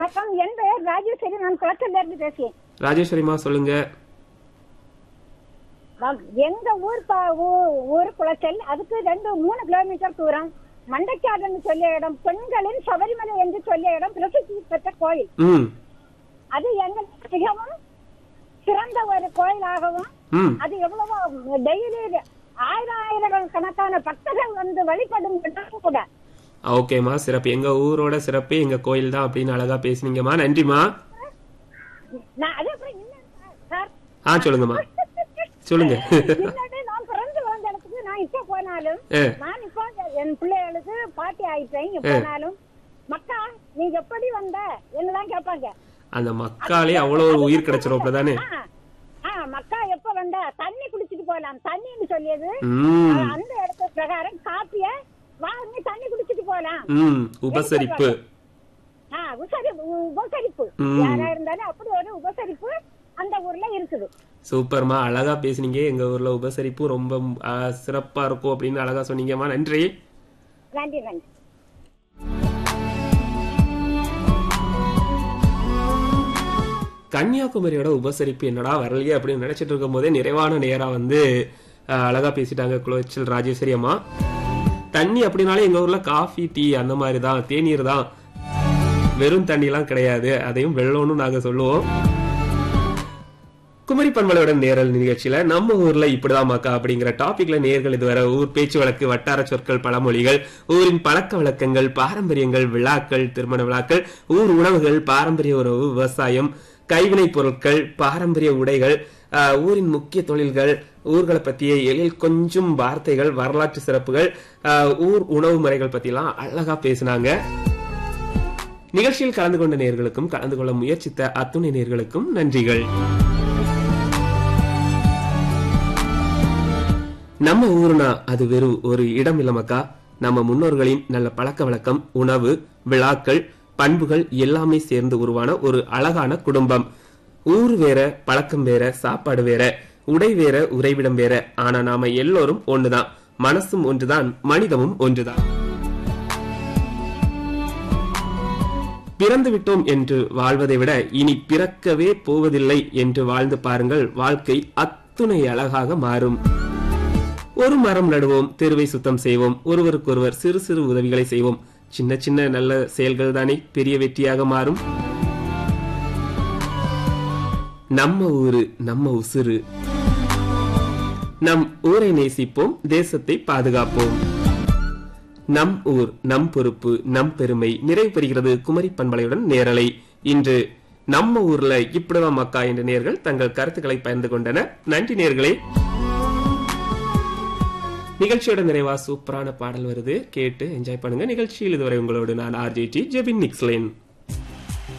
வணக்கம் என் பெயர் ராஜேஸ்வரி நான் குளச்சல்ல இருந்து பேசுகிறேன் ராஜேஸ்வரிமா சொல்லுங்க வ- எங்க ஊர் ப- ஊ- ஊர் குளச்சல் அதுக்கு ரெண்டு மூணு கிலோமீட்டர் தூரம் மண்டைக்காடுன்னு சொல்லிய இடம் பெண்களின் சபரிமலை என்று சொல்லிய இடம் பிரசித்தி பெற்ற கோயில் ம் அது எங்களுக்கு மிகவும் சிறந்த ஒரு கோயிலாகவும் ம் அது எவ்வளவோ டெய்லி ஆயிரம் ஆயிரம் கணக்கான பக்தர்கள் வந்து வழிபடும் இடம் கூட ஓகேம்மா சிறப்பு எங்க ஊரோட சிறப்பே எங்க கோயில் தான் அப்படின்னு அழகா பேசுனீங்கம்மா நன்றிம்மா நான் அது அப்புறம் இன்னும் சார் ஆ சொல்லுங்கம்மா சொல்லுங்க முன்னாடி நான் பிறந்து வளர்ந்த இடத்துக்கு நான் இப்ப போனாலும் ஏ. நான் இப்போ என் பிள்ளைகளுக்கு பாட்டி ஆயிட்டேன் இங்க போனாலும் மக்கா நீ எப்படி வந்த என்னதான் கேட்பாங்க அந்த மக்காலே அவ்வளோ ஒரு உயிர் கிடைச்சிரும் தானே ஆ, ஆ, மக்கா எப்ப வந்த தண்ணி குடிச்சிட்டு போலாம் தண்ணின்னு சொல்லியது ம் அந்த இடத்து பிரகாரம் காப்பிய வாங்கி தண்ணி குடிச்சிட்டு போலாம் ம் உபசரிப்பு ஆ, உசரி- உ- உபசரிப்பு ம். யாரா இருந்தாலும் அப்படி ஒரு உபசரிப்பு அந்த ஊர்ல இருக்குது சூப்பர்மா அழகா பேசுனீங்க எங்க ஊர்ல உபசரிப்பு ரொம்ப ஆ, சிறப்பா இருக்கும் அப்படின்னு அழகா சொன்னீங்கம்மா நன்றி நன்றி நன்றி கன்னியாகுமரியோட உபசரிப்பு என்னடா வரலையே அப்படின்னு நினைச்சிட்டு இருக்கும் போதே நிறைவான நேரா வந்து ஆ, அழகா பேசிட்டாங்க குளச்சல் ராஜேஸ்வரி அம்மா தண்ணி அப்படின்னாலே எங்க ஊர்ல காஃபி டீ அந்த மாதிரி தான் தேநீர் தான் வெறும் தண்ணிலாம் கிடையாது அதையும் வெள்ளம்னு நாங்க சொல்லுவோம் குமரி பண்பலையோட நேரல் நிகழ்ச்சியில நம்ம ஊர்ல இப்படிதான் மக்கா அப்படிங்கிற டாபிக்ல நேர்கள் இதுவரை ஊர் பேச்சு வழக்கு வட்டார சொற்கள் பழமொழிகள் ஊரின் பழக்க வழக்கங்கள் பாரம்பரியங்கள் விழாக்கள் திருமண விழாக்கள் ஊர் உணவுகள் பாரம்பரிய உணவு விவசாயம் கைவினைப் பொருட்கள் பாரம்பரிய உடைகள் ஆஹ், ஊரின் முக்கிய தொழில்கள் ஊர்களை பற்றிய எழில் கொஞ்சம் வார்த்தைகள் வரலாற்று சிறப்புகள் ஆஹ், ஊர் உணவு முறைகள் பத்திலாம் அழகா பேசினாங்க நிகழ்ச்சியில் கலந்து கொண்ட நேர்களுக்கும் கலந்து கொள்ள முயற்சித்த அத்துணை நேர்களுக்கும் நன்றிகள் நம்ம ஊருனா அது வெறும் ஒரு இடம் இல்லமக்கா நம்ம முன்னோர்களின் நல்ல பழக்க வழக்கம் உணவு விழாக்கள் பண்புகள் எல்லாமே சேர்ந்து உருவான ஒரு அழகான குடும்பம் ஊர் வேற பழக்கம் வேற சாப்பாடு வேற உடை வேற உறைவிடம் வேற ஆனா நாம எல்லோரும் ஒண்ணுதான் மனசும் ஒன்றுதான் மனிதமும் ஒன்றுதான் பிறந்து விட்டோம் என்று வாழ்வதை விட இனி பிறக்கவே போவதில்லை என்று வாழ்ந்து பாருங்கள் வாழ்க்கை அத்துணை அழகாக மாறும் ஒரு மரம் நடுவோம் தெருவை சுத்தம் செய்வோம் ஒருவருக்கொருவர் சிறு சிறு உதவிகளை செய்வோம் சின்ன சின்ன நல்ல செயல்கள் தானே பெரிய வெற்றியாக மாறும் நம்ம ஊரு நம்ம உசுரு நம் ஊரை நேசிப்போம் தேசத்தை பாதுகாப்போம் நம் ஊர் நம் பொறுப்பு நம் பெருமை நிறைவு பெறுகிறது குமரி பண்பலையுடன் நேரலை இன்று நம்ம ஊர்ல இப்படிதான் மக்கா என்ற நேர்கள் தங்கள் கருத்துக்களை பகிர்ந்து கொண்டனர் நன்றி நேர்களே நிகழ்ச்சியோட நிறைவா சூப்பரான பாடல் வருது கேட்டு என்ஜாய் பண்ணுங்க நிகழ்ச்சியில் இதுவரை உங்களோடு நான் ஆர்ஜேடி ஜெபின் நிக்ஸ்லேன்